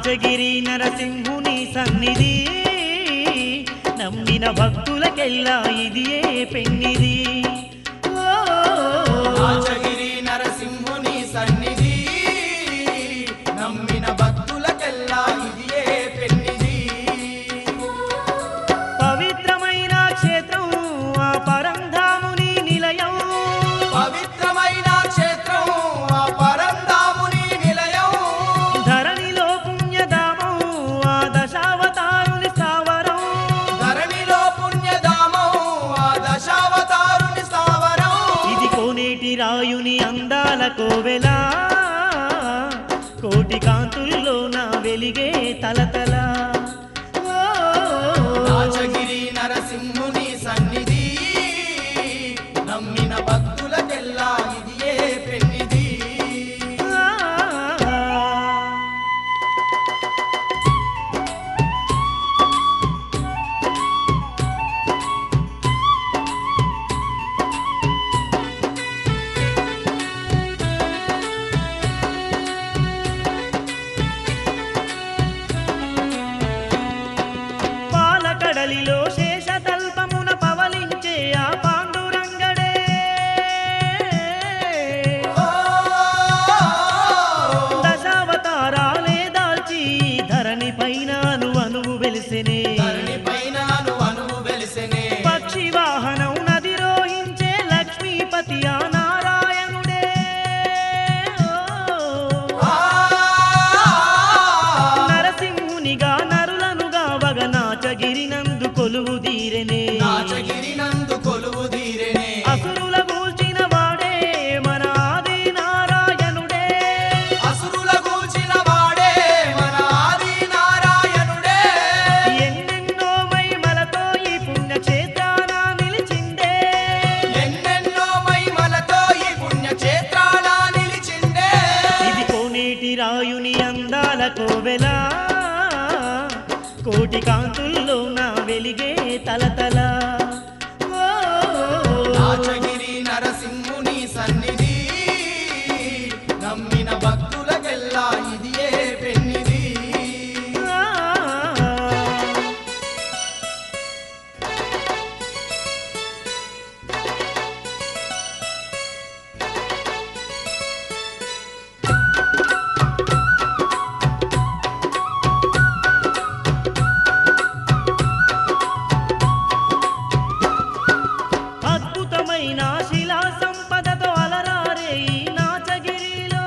నాచగిరి నరసింహుని సన్నిధి నమ్మిన భక్తులకెల్లా ఇది ఏ పెన్నిది ఓ, రాజగిరి నరసింహుని సన్నిధి నమ్మిన భక్తులకెల్లా ఇది ఏ పెన్నిది పవిత్రమైన క్షేత్రం ఆ పరంధాముని నిలయం పవిత్రమైన క్షేత్రం ఆ పరంధాముని నిలయం ధరణిలో పుణ్యధామం ఆ దశావతారుని స్థావరం ధరణిలో పుణ్యధామం ఆ దశావతారుని స్థావరం ఇది కోనేటి రాయుని అందాల కోవెలా కోటి కాంతుల్లో నా వెలిగే తలతల ఓ, రాజగిరి నరసింహుని సన్నిధి నమ్మిన భక్తులకెల్లా ఇది ఏ పెన్నిది ఆ. పాలకడలిలో శేషతల్పమున పవలించే ఆ పాండురంగడే దశావతారాలే దాల్చి ధరణి పైన అనువు వెలిసినే ధరణి పైన అనువు వెలిసెనే పక్షి వాహనం నది రోహించే లక్ష్మీపతి ఆ నారాయణుడే ఓ. నరసింహునిగా నరులనుగా వగనాచగిరినందు కొలువు తీరెనే రాజగిరి నందు కొలువు తీరెనే అసురుల గూల్చిన వాడే మన ఆది నారాయణుడే అసురుల గూల్చిన వాడే మన ఆది నారాయణుడే ఎన్నెన్నో మైమలతో ఈ పుణ్యక్షేత్రాన నిలిచిందే ఎన్నెన్నో మహిమలతో ఈ పుణ్యక్షేత్రాల నిలిచిండే ఇది కోనేటి రాయుని అందాల కోవెలా కోటి కాంతుల్లో నా వెలిగే తలతల ఓ, రాజగిరి నరసింహుని సన్నిధి నమ్మిన భక్తులకెల్లా ఇది ఏ పెన్నిది ఆ. అద్భుతమైన శిలా సంపదతో అలరారే ఈ నాచగిరిలో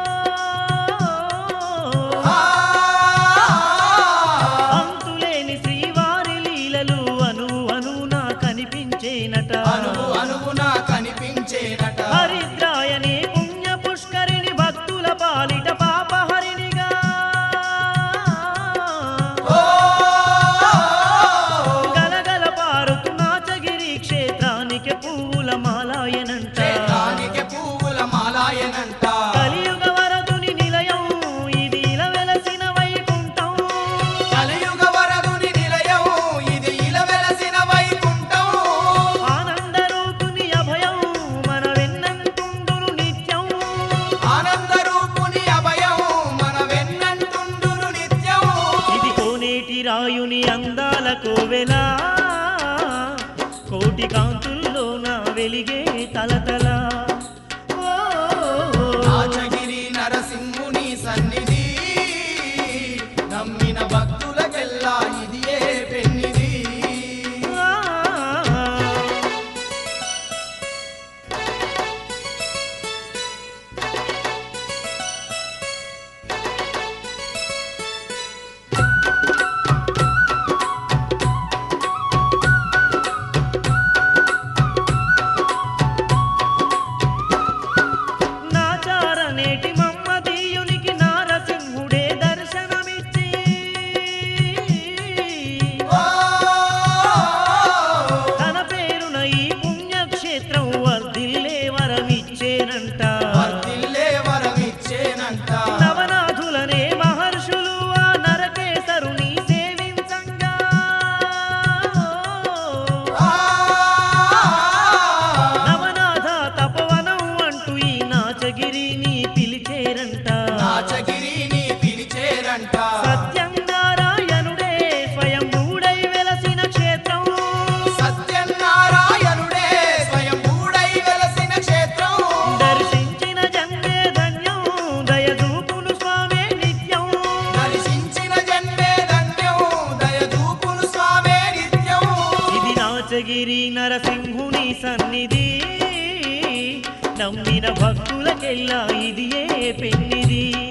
అంతులేని శ్రీవారి లీలలు అను అనునా కనిపించేనట అనువు అనువున కనిపించేనట హరిద్రాయని పుణ్య పుష్కరిణి భక్తుల పాలిట పాపహరిణిగా ఓ గలగల పారుతు నాచగిరి క్షేత్రానికి పువ్వుల మాలాయనంట క్షేత్రానికి పువ్వుల మాలాయనంట కలియుగ వరదుని నిలయం ఇది ఇలా వెలసిన వైకుంఠం కలియుగ వరదుని నిలయం ఇది ఇల వెలసిన వైకుంఠం ఆనందరూపుని అభయం మన వెన్నంటుండును నిత్యం ఆనంద రూపుని అభయం మన వెన్నంటుండును నిత్యం ఇది కోనేటి రాయుని అందాల కోవెలా కోటి కాంతుల్లో నా వెలిగే తలతల ఓ, రాజగిరి నరసింహుని సన్నిధి నమ్మిన భక్తులకెల్లా ఇది ఏ పెన్నిది ఆ. నమ్మిన భక్తులకెల్లా ఇది ఏ పెన్నిది